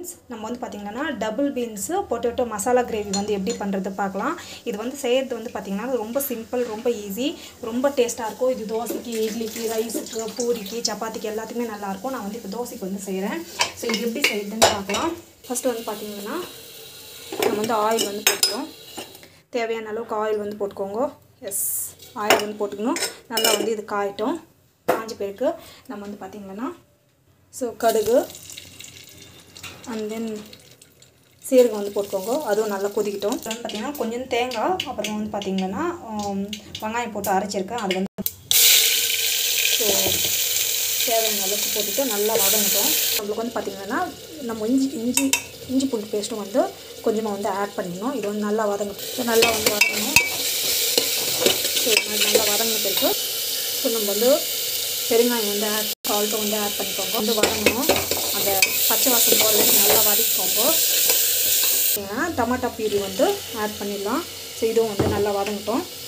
friends நம்ம வந்து பார்த்திங்கன்னா double beans potato masala gravy வந்து எப்படி பண்ணுறது பார்க்கலாம் இது வந்து செய்கிறது வந்து பார்த்திங்கன்னா ரொம்ப சிம்பிள் ரொம்ப ஈஸி ரொம்ப டேஸ்ட்டாக இருக்கும் இது தோசைக்கு இட்லிக்கு ரைஸுக்கு பூரிக்கு சப்பாத்திக்கு எல்லாத்துக்குமே நல்லாயிருக்கும் நான் வந்து இப்போ தோசைக்கு வந்து செய்கிறேன் ஸோ இது எப்படி செய்யுதுன்னு பார்க்கலாம் ஃபஸ்ட்டு வந்து பார்த்திங்கன்னா நம்ம வந்து ஆயில் வந்து போட்டுக்கிறோம் தேவையான அளவுக்கு ஆயில் வந்து போட்டுக்கோங்க எஸ் ஆயில் வந்து போட்டுக்கணும் நல்லா வந்து இது காயட்டும் காஞ்ச பிறகு நம்ம வந்து பார்த்திங்கன்னா ஸோ கடுகு அண்ட் தென் சீரகம் வந்து போட்டுக்கோங்க அதுவும் நல்லா கொதிக்கிட்டோம் வந்து பார்த்திங்கன்னா கொஞ்சம் தேங்காய் அப்புறம் வந்து பார்த்திங்கன்னா ஆம், வெங்காயம் போட்டு அரைச்சிருக்கேன் அது வந்து ஸோ தேவையான அளவுக்கு போட்டுட்டு நல்லா வதங்கட்டும் நம்மளுக்கு வந்து பார்த்திங்கன்னா நம்ம இஞ்சி இஞ்சி இஞ்சி பூண்டு பேஸ்ட்டும் வந்து கொஞ்சமாக வந்து ஆட் பண்ணிடணும் இது வந்து நல்லா வதங்கட்டும் ஸோ நல்லா வந்து வதங்கணும் ஸோ இது மாதிரி நல்லா வதங்கின பிறகு ஸோ நம்ம வந்து பெருங்காயம் வந்து ஆட் சால்ட்டும் வந்து ஆட் பண்ணிக்கோங்க வந்து வதங்கணும் அந்த பச்சை வாசம் போகிற வரைக்கும் நல்லா வதக்கிக்கோங்க பார்த்தீங்கன்னா டமாட்டா பியூரி வந்து ஆட் பண்ணிடலாம் ஸோ இதுவும் வந்து நல்லா வதங்கட்டும்